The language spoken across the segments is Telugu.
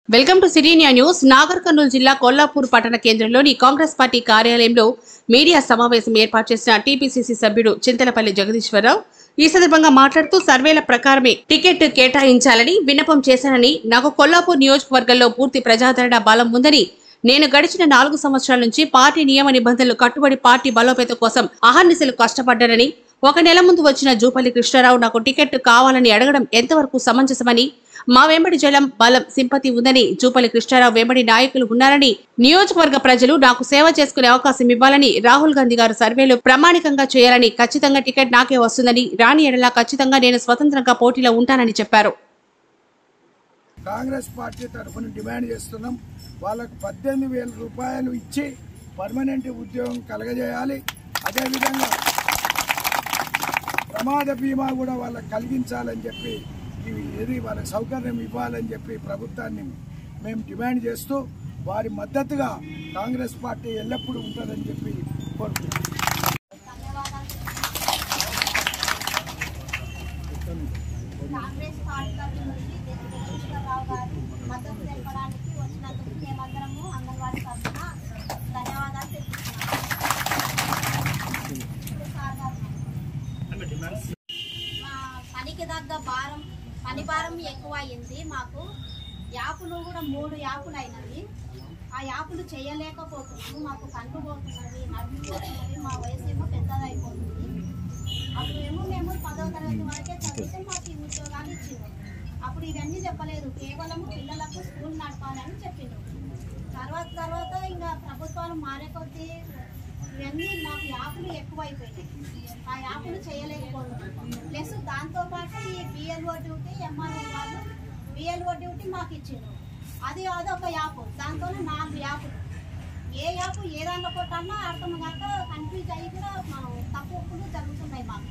Welcome to city news Nagarkurnool జిల్లా కొల్లాపూర్ పట్టణ కేంద్రంలోని కాంగ్రెస్ పార్టీ కార్యాలయంలో మీడియా సమావేశం ఏర్పాటు చేసిన టీపీసీసీ సభ్యుడు చింతలపల్లి జగదీశ్వరరావు ఈ సందర్భంగా మాట్లాడుతూ సర్వేల ప్రకారమే టికెట్ కేటాయించాలని విన్నపం చేశానని నాకు కొల్లాపూర్ నియోజకవర్గంలో పూర్తి ప్రజాదరణ బలం ఉందని నేను గడిచిన నాలుగు సంవత్సరాల నుంచి పార్టీ నియమ నిబంధనలు కట్టుబడి పార్టీ బలోపేతం కోసం అహర్నిశలు కష్టపడ్డానని ఒక నెల ముందు వచ్చిన జూపల్లి కృష్ణారావు నాకు టికెట్ కావాలని అడగడం ఎంతవరకు సమంజసమని మా వెంబడి జలం బలం సింపతి ఉందని జూపల్లి కృష్ణారావు వెంబడి నాయకులు ఉన్నారని నియోజకవర్గ ప్రజలు నాకు సేవ చేసుకునే అవకాశం ఇవ్వాలని రాహుల్ గాంధీ గారు సర్వేలు ప్రామాణికంగా చేయాలని ఖచ్చితంగా టికెట్ నాకే వస్తుందని రాని ఎడలా ఖచ్చితంగా నేను స్వతంత్రంగా పోటీలో ఉంటానని చెప్పారు కాంగ్రెస్ పార్టీ తరఫున డిమాండ్ చేస్తున్నాం వాళ్ళకు పద్దెనిమిది వేల రూపాయలు ఇచ్చి పర్మనెంట్ ఉద్యోగం కలగజేయాలి అదేవిధంగా ప్రమాద బీమా కూడా వాళ్ళకి కలిగించాలని చెప్పి ఇవి ఏది వాళ్ళకి సౌకర్యం ఇవ్వాలని చెప్పి ప్రభుత్వాన్ని మేము డిమాండ్ చేస్తూ వారి మద్దతుగా కాంగ్రెస్ పార్టీ ఎల్లప్పుడూ ఉంటుందని చెప్పి కోరుకుంటున్నాం కాంగ్రెస్ పార్టీ తరఫు నుంచి జగదీశ్వరరావు గారు మద్దతు తెలపడానికి వచ్చినందుకు మేమందరము అంగన్వాడీ తరఫున ధన్యవాదాలు తెలుపుతున్నాము ఇప్పుడు సార్ గారు మా పనికి తగ్గ భారం పని భారం ఎక్కువ అయింది మాకు యాపులు కూడా మూడు యాపులు అయినవి ఆ యాపులు చేయలేకపోతున్నాము మాకు కన్ను పోతున్నది నడుము పోతున్నది మా వయసు ఏమో పెద్దదైపోతుంది అప్పుడేమో మేము పదో తరగతి వరకే చదివితే మాకు ఈ ఉద్యోగాలు ఇచ్చిండ్రు అప్పుడు ఇవన్నీ చెప్పలేదు కేవలం పిల్లలకు స్కూల్ నడపాలని చెప్పిండ్రు తర్వాత తర్వాత ఇంకా ప్రభుత్వాలు మారే కొద్దీ ఇవన్నీ మాకు యాపులు ఎక్కువైపోయినాయి ఆ యాపులు చేయలేకపోతున్నాం ప్లస్ దాంతోపాటు ఈ బిఎల్ఓ డ్యూటీ ఎంఆర్ఓ వాళ్ళు బిఎల్ఓ డ్యూటీ మాకు ఇచ్చిండ్రు అది అదొక యాప్ దాంతోనే నాలుగు యాపులు ఏ యాప్ ఏ దాంట్లో కొట్టాలన్నా అర్థం కాక కన్ఫ్యూజ్ అయ్యి కూడా మనం తప్పులు జరుగుతున్నాయి మాకు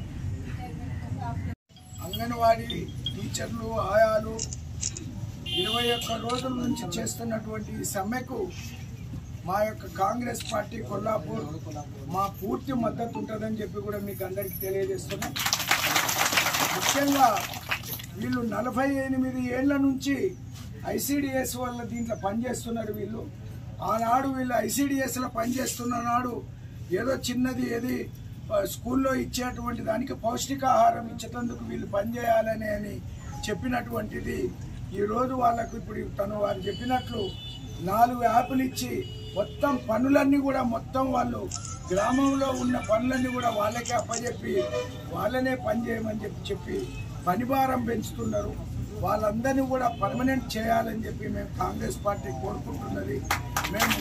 అంగన్వాడీ టీచర్లు ఆయాలు ఇరవై ఒక్క రోజుల నుంచి చేస్తున్నటువంటి ఈ సమ్మెకు మా యొక్క కాంగ్రెస్ పార్టీ కొల్లాపూర్ మా పూర్తి మద్దతు ఉంటుందని చెప్పి కూడా మీకు అందరికీ తెలియజేస్తున్నాం ముఖ్యంగా వీళ్ళు నలభై ఎనిమిది ఏళ్ల నుంచి ఐసిడిఎస్ వల్ల దీంట్లో పనిచేస్తున్నారు వీళ్ళు ఆనాడు వీళ్ళు ఐసిడిఎస్లో పనిచేస్తున్న నాడు ఏదో చిన్నది ఏది ఆ, స్కూల్లో ఇచ్చేటువంటి దానికి పౌష్టికాహారం ఇచ్చేటందుకు వీళ్ళు పనిచేయాలని అని చెప్పినటువంటిది ఈరోజు వాళ్ళకు ఇప్పుడు తను వారు చెప్పినట్లు నాలుగు యాప్లు ఇచ్చి మొత్తం పనులన్నీ కూడా మొత్తం వాళ్ళు గ్రామంలో ఉన్న పనులన్నీ కూడా వాళ్ళకే అప్పచెప్పి వాళ్ళనే పని చేయమని చెప్పి చెప్పి పని భారం పెంచుతున్నారు వాళ్ళందరినీ కూడా పర్మనెంట్ చేయాలని చెప్పి మేము కాంగ్రెస్ పార్టీ కోరుకుంటున్నది మేము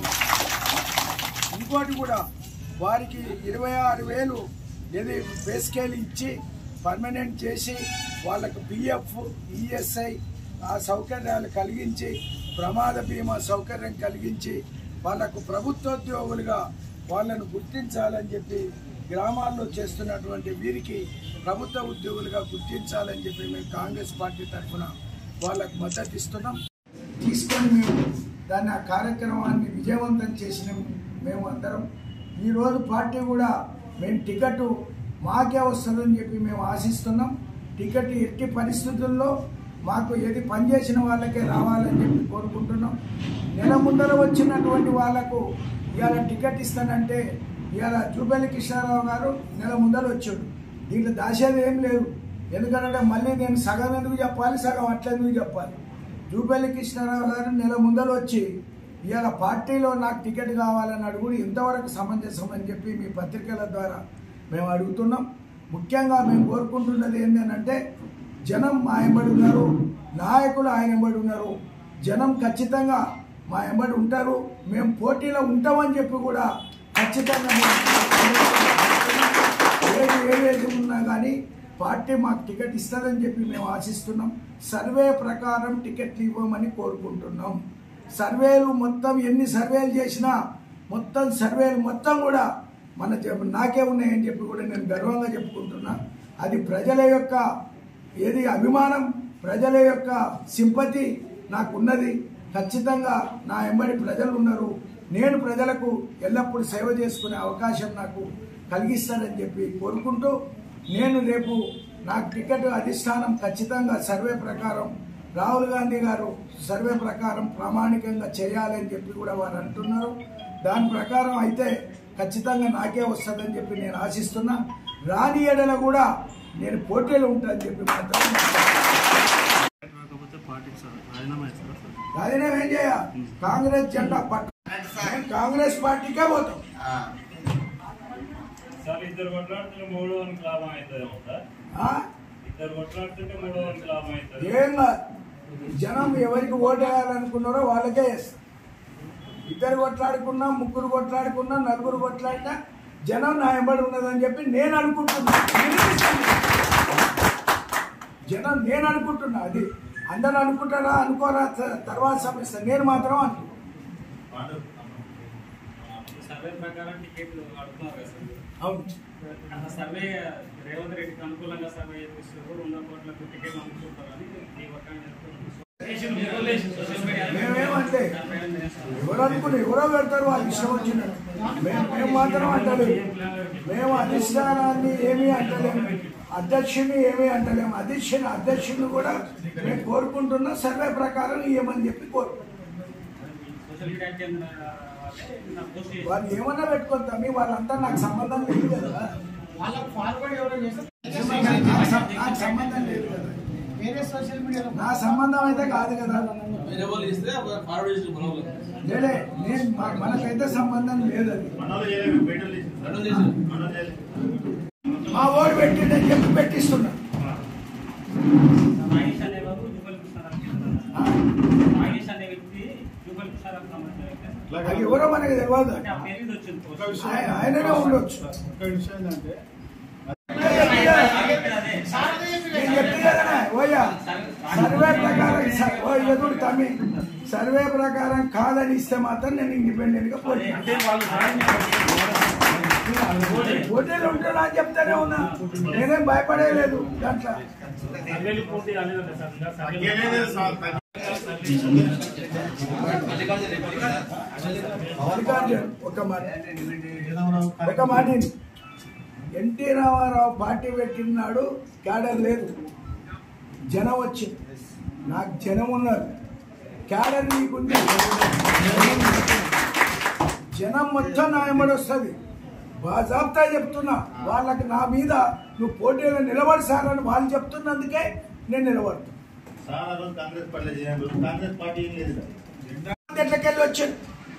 ఇంకోటి కూడా వారికి ఇరవై ఆరు వేలు ఏది పే స్కేల్ ఇచ్చి పర్మనెంట్ చేసి వాళ్ళకు పిఎఫ్ ఈఎస్ఐ ఆ సౌకర్యాలు కలిగించి ప్రమాద బీమా సౌకర్యం కలిగించి వాళ్ళకు ప్రభుత్వోద్యోగులుగా వాళ్ళను గుర్తించాలని చెప్పి గ్రామాల్లో చేస్తున్నటువంటి వీరికి ప్రభుత్వ ఉద్యోగులుగా గుర్తించాలని చెప్పి మేము కాంగ్రెస్ పార్టీ తరఫున వాళ్ళకు మద్దతు ఇస్తున్నాం తీసుకొని మేము దాన్ని ఆ కార్యక్రమాన్ని విజయవంతం చేసినాం మేము అందరం ఈరోజు పార్టీ కూడా మేము టికెట్ మాకే వస్తుందని చెప్పి మేము ఆశిస్తున్నాం టికెట్ ఎట్టి పరిస్థితుల్లో మాకు ఏది పనిచేసిన వాళ్ళకే రావాలని చెప్పి కోరుకుంటున్నాం నెల ముందర వచ్చినటువంటి వాళ్ళకు ఇవాళ టికెట్ ఇస్తానంటే ఇవాళ జూబెల్లి కృష్ణారావు గారు నెల ముందర వచ్చాడు దీంట్లో దాచేది ఏం లేదు ఎందుకంటే మళ్ళీ నేను సగం ఎందుకు చెప్పాలి సగం అట్లా ఎందుకు చెప్పాలి జూపల్లి కృష్ణారావు గారు నెల ముందర వచ్చి ఇవాళ పార్టీలో నాకు టికెట్ కావాలని అడుగుడు ఇంతవరకు సమంజసం అని చెప్పి మీ పత్రికల ద్వారా మేము అడుగుతున్నాం ముఖ్యంగా మేము కోరుకుంటున్నది ఏంటంటే జనం మా ఎంబడి ఉన్నారు నాయకులు ఆయన ఎంబడి ఉన్నారు జనం ఖచ్చితంగా మా ఎంబడి ఉంటారు మేము పోటీలో ఉంటామని చెప్పి కూడా ఖచ్చితంగా మేము ఏది ఏదేది ఉన్నా కానీ పార్టీ మాకు టికెట్ ఇస్తుందని చెప్పి మేము ఆశిస్తున్నాం సర్వే ప్రకారం టికెట్లు ఇవ్వమని కోరుకుంటున్నాం సర్వేలు మొత్తం ఎన్ని సర్వేలు చేసినా మొత్తం సర్వేలు మొత్తం కూడా మన జ- నాకే ఉన్నాయని చెప్పి కూడా నేను గర్వంగా చెప్పుకుంటున్నా అది ప్రజల యొక్క ఏది అభిమానం ప్రజల యొక్క సింపతి నాకున్నది ఖచ్చితంగా నా ఎంబడి ప్రజలు ఉన్నారు నేను ప్రజలకు ఎల్లప్పుడూ సేవ చేసుకునే అవకాశం నాకు కలిగిస్తానని చెప్పి కోరుకుంటూ నేను రేపు నాకు టికెట్ అధిష్టానం ఖచ్చితంగా సర్వే ప్రకారం రాహుల్ గాంధీ గారు సర్వే ప్రకారం ప్రామాణికంగా చేయాలని చెప్పి కూడా వారు అంటున్నారు దాని ప్రకారం అయితే ఖచ్చితంగా నాకే వస్తుందని చెప్పి నేను ఆశిస్తున్నా రాని ఎడల కూడా నేను పోటీలో ఉంటానని చెప్పి మాత్రం కాకపోతే పార్టీకి సార్ రాజీనామా చేస్తారా సార్ రాజీనామా ఏం చేయ కాంగ్రెస్ జెండా పట్టు మేము కాంగ్రెస్ పార్టీకే పోతాం సార్ ఇద్దరు కొట్లాడుతుంటే మూడో వానికి లాభం అవుతుందేమో సార్ ఆ? ఇద్దరు కొట్లాడుతుంటే మూడో వానికి లాభం అవుతుంది ఏం కాదు. జనం ఎవరికి ఓటు వేయాలనుకున్నారో వాళ్ళకే వేస్తారు ఇద్దరు కొట్లాడుకున్నా ముగ్గురు కొట్లాడుకున్నా నలుగురు కొట్లాడినా జనం నా ఎంబడి ఉన్నదని చెప్పి నేను అనుకుంటున్నా జనం నేను అనుకుంటున్నా అది అందరూ అనుకుంటారా అనుకోరా త- తర్వాత సమస్య నేను మాత్రం అనుకుంటున్నా సర్వే ప్రకారం టికెట్లు అడుగుతున్నారు కదా సార్ అవును అసలు సర్వే రేవంత్ రెడ్డికి అనుకూలంగా సర్వే చేపిస్తారు రెండు కోట్లకు టికెట్లు అమ్ముకుంటారని ఈ వర్గాన్ని సోషల్ మీడియా మేమేమంటే ఎవరు అనుకుని ఎవరో పెడతారు వాళ్ళు ఇష్టం వచ్చినట్టు మేము మేము మాత్రం అంటలేము మేము అధిష్టానాన్ని ఏమీ అంటలేము అధ్యక్షుని ఏమీ అంటలేము అధ్యక్షుని అధ్యక్షుని కూడా మేము కోరుకుంటున్నా సర్వే ప్రకారం ఇవ్వమని చెప్పి కోరుకుంటున్నాం సోషల్ మీడియా కేంద్ర వాళ్ళే నిన్న పోస్ట్ చేశారు. వాళ్ళు ఏమన్నా పెట్టుకుంటాం వాళ్ళంతా నాకు సంబంధం లేదు కదా వాళ్ళకు ఫార్వర్డ్ ఎవరో చేస్తే నాకు సం- నాకు సంబంధం లేదు కదా వేరే సోషల్ మీడియాలో నా సంబంధం అయితే కాదు కదా వేరే వాళ్ళు ఇస్తే ఫార్వర్డ్ చేసి మన వాళ్ళు లేలే నేను మా- మనకైతే సంబంధం లేదు అది మనోళ్ళు చేయలేదు బయటలు చేసింది రెండు చేశారు మనోళ్ళు చేయలేదు మా ఓడి పెట్టిండని చెప్పి పెట్టిస్తున్నా నాగేష్ అనేవారు జూపల్ కృష్ణారావు ఆ? నాగేష్ అనే వ్యక్తి జూపల్ కృష్ణారావు సంబంధించిన వ్యక్తి. అది ఎవరో మనకి తెలియదు అంటే ఆ పేరు మీద వచ్చింది పోస్ట్. ఆయన- ఆయననే ఉండొచ్చు ఒక విషయం ఏంటంటే అదే. నేను చెప్తే కదనే, ఓయ్యా సర్వే ప్రకారం స- ఓ ఎదురు తమ్మి సర్వే ప్రకారం కాదని ఇస్తే మాత్రం నేను ఇండిపెండెంట్ గా పోటీ అంటే వాళ్ళు పోటీలు ఉంటున్నా అని చెప్తానే ఉన్నా నేనేం భయపడేలేదు దాంట్లో సర్వేలు పోటీ అనేది కదా సార్ ఇంకా సర్వేలు- తగ్గలేదు సార్, మల్లికార్జున్ ఒక మాట ఒక మాట విను. ఎన్టీ రామారావు పార్టీ పెట్టినాడు క్యాడర్ లేదు జనం వచ్చింది నాకు జనం ఉన్నారు క్యాడర్ నీకుంది జనం మొత్తం నా ఎంబడి వస్తుంది బాజాబ్తా చెప్తున్నా వాళ్ళకి నా మీద నువ్వు పోటీలో నిలబడి సార్ అని వాళ్ళు చెప్తున్నందుకే నేను నిలబడుతున్నా సార్ ఆ రోజు కాంగ్రెస్ పార్టీ చేయండి కాంగ్రెస్ పార్టీ ఏం లేదు ఎట్లకెళ్ళి వచ్చింది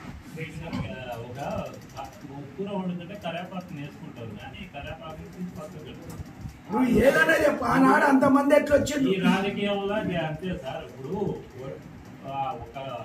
ఒక కూర వండుతుంటే కరేపాకు నేర్చుకుంటారు కానీ కరేపాకు తీసి పక్కకు పెడతారు. నువ్వు ఏదైనా చెప్పు ఆనాడు అంతమంది ఎట్లా ఈ వచ్చింది రాజకీయంలో ఇది అంతే సార్ ఇప్పుడు ఆ, ఒక